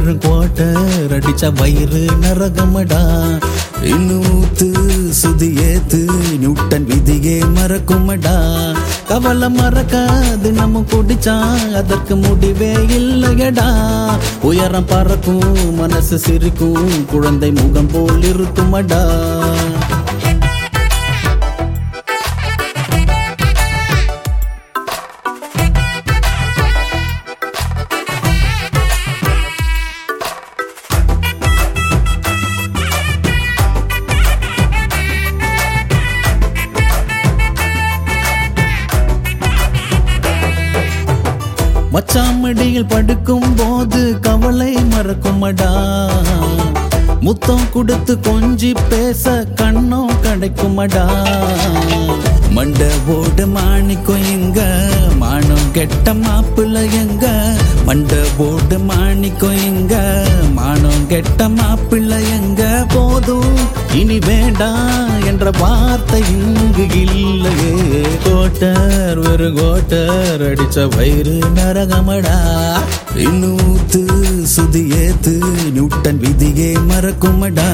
வெறும் குவார்டர் அடிச்ச வயிறு நரகமடா இன்னும் ஊத்து சுதி ஏத்து நியூட்டன் விதியே மறக்குமடா கவலை மறக்காது நம்ம குடிச்சா அதற்கு முடிவே இல்லையடா உயரம் பறக்கும் மனசு சிரிக்கும் குழந்தை முகம் போல் இருக்குமடா மச்சாமடியில் படுக்கும் போது கவலை மறக்குமடா முத்தம் கொடுத்து கொஞ்சி பேச கண்ணம் கிடைக்குமடா மண்ட ஓடு மாணிக்கம் எங்க மானம் கெட்ட மாப்பிள்ள எங்க மண்ட ஓடு மாணிக்கம் எங்க மானம் கெட்ட மாப்பிள்ள எங்க போதும் இனி வேண்டாம் என்ற வார்த்தை இங்கு இல்லையே கோட்டர் ஒரு கோட்டர் அடிச்ச வயிறு நரகமடா இன்னூத்து சுதி ஏத்து நியூட்டன் விதியே மறக்குமடா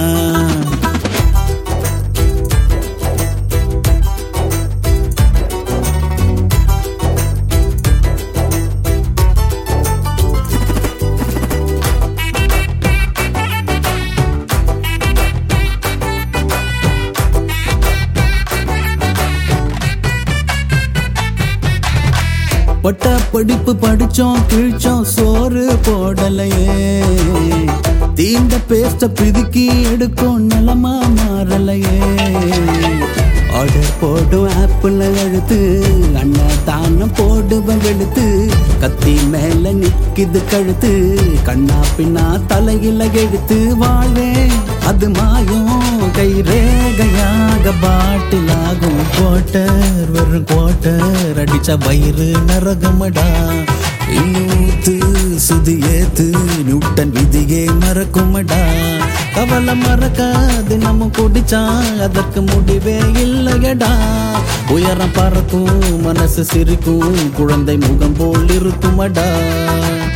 பட்ட படிப்பு படிச்சோம் கிழிச்சோம் சோறு போடலையே தீண்ட பேஸ்ட பிதுக்கி எடுக்கும் நிலமா மாறலையே ஆர்டர் போடும் ஆப்பிள் அழுத்து அண்ணன் தானம் போடுவன் வெளுத்து கத்தி மேல நிக்குது கழுத்து கண்ணா பின்னா தலையில எடுத்து வாழ்வேன் அது மாயம் கை ரேகையாக பாட்டிலாகும் கோட்டர் வெறும் கோட்டர் அடிச்ச வயிறு நரகமடா இன்னூத்து சுதி ஏத்து நியூட்டன் விதியே மறக்குமடா கவலை மறக்காது நம்ம குடிச்சா அதற்கு முடிவே இல்லையடா உயரம் பறக்கும் மனசு சிரிக்கும் குழந்தை முகம் போல் இருக்குமடா